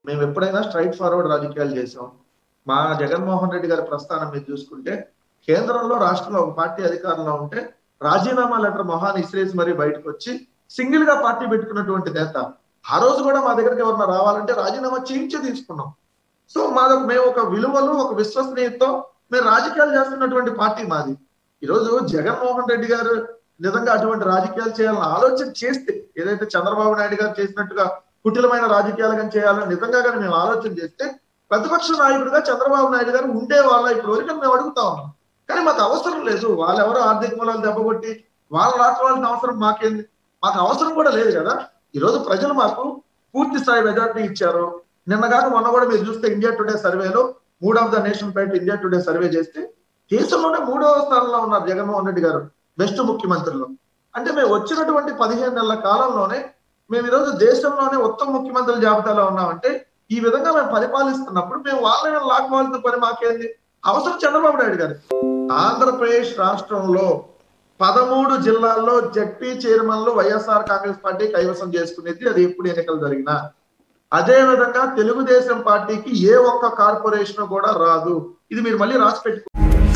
మేము ఎప్పుడైనా straight forward రాజకీయాలు చేసాం మా జగన్మోహన్ రెడ్డి గారి ప్రస్థానం మీరు చూసుకుంటే కేంద్రంలో రాష్ట్రంలో ఒక పార్టీ అధికారంలో ఉంటే రాజీనామా లెటర్ మొహాన్ని ఇసిరేసి మరీ బయటకు వచ్చి సింగిల్ గా పార్టీ పెట్టుకున్నటువంటి నేత ఆ రోజు కూడా మా దగ్గరికి ఎవరన్నా రావాలంటే రాజీనామా చేయించే తీసుకున్నాం సో మాది మేము ఒక విలువలు ఒక విశ్వసనీయతతో మేము రాజకీయాలు చేస్తున్నటువంటి పార్టీ మాది ఈరోజు జగన్మోహన్ రెడ్డి గారు నిజంగా అటువంటి రాజకీయాలు చేయాలని ఆలోచన చేస్తే ఏదైతే చంద్రబాబు నాయుడు గారు చేసినట్టుగా కుటిలమైన రాజకీయాలు కానీ చేయాలని నిజంగా కానీ మేము ఆలోచన చేస్తే ప్రతిపక్ష నాయకుడిగా చంద్రబాబు నాయుడు గారు ఉండే వాళ్ళ ఇప్పుడు వరకు మేము అడుగుతా ఉన్నాం కానీ మాకు అవసరం లేదు వాళ్ళెవరో ఆర్థిక మూలాలు దెబ్బకొట్టి వాళ్ళు రాసుకోవాల్సిన అవసరం మాకేంది మాకు అవసరం కూడా లేదు కదా ఈ రోజు ప్రజలు మాకు పూర్తి స్థాయి మెజార్టీ ఇచ్చారు నిన్న కాక మొన్న కూడా మీరు చూస్తే ఇండియా టుడే సర్వేలో మూడ్ ఆఫ్ ద నేషన్ పైన ఇండియా టుడే సర్వే చేస్తే దేశంలోనే మూడవ స్థానంలో ఉన్నారు జగన్మోహన్ రెడ్డి గారు బెస్ట్ ముఖ్యమంత్రులు అంటే మేము వచ్చినటువంటి పదిహేను నెలల కాలంలోనే మేము ఈరోజు దేశంలోనే ఉత్తమ ముఖ్యమంత్రుల జాబితాలో ఉన్నామంటే ఈ విధంగా మేము పరిపాలిస్తున్నప్పుడు మేము వాళ్ళని లాక్కోవాల్సిన పని మాకేంది అవసరం చంద్రబాబు నాయుడు గారు ఆంధ్రప్రదేశ్ రాష్ట్రంలో పదమూడు జిల్లాల్లో జడ్పీ చైర్మన్లు వైఎస్ఆర్ కాంగ్రెస్ పార్టీ కైవసం చేసుకునేది అది ఎప్పుడు ఎన్నికలు జరిగినా అదే విధంగా తెలుగుదేశం పార్టీకి ఏ ఒక్క కార్పొరేషన్ కూడా రాదు ఇది మీరు మళ్ళీ రాసి పెట్టుకో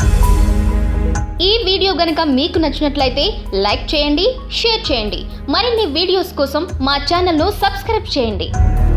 ఈ వీడియో గనుక మీకు నచ్చినట్లయితే లైక్ చేయండి షేర్ చేయండి మరిన్ని వీడియోస్ కోసం మా ఛానల్ను సబ్స్క్రైబ్ చేయండి